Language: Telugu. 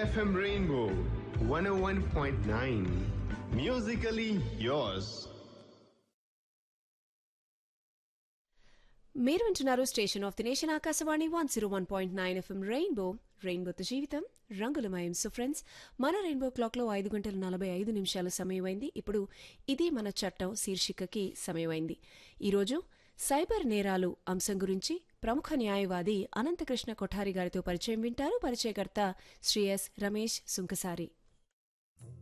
FM Rainbow 101.9. Musically yours. మీరు వింటున్నారు station of the nation Akashvani one zero one point nine FM Rainbow రెయిన్బోతో జీవితం రంగులమయం సో ఫ్రెండ్స్ మన రెయిన్బో క్లాక్లో ఐదు గంటల నలభై ఐదు నిమిషాల సమయమైంది ఇప్పుడు ఇది మన చట్టం శీర్షికకి సమయమైంది ఈరోజు సైబర్ నేరాలు అంశం గురించి ప్రముఖ న్యాయవాది అనంతకృష్ణ కొఠారి గారితో పరిచయం వింటారు పరిచయకర్త శ్రీ ఎస్ రమేష్ సుంకసారి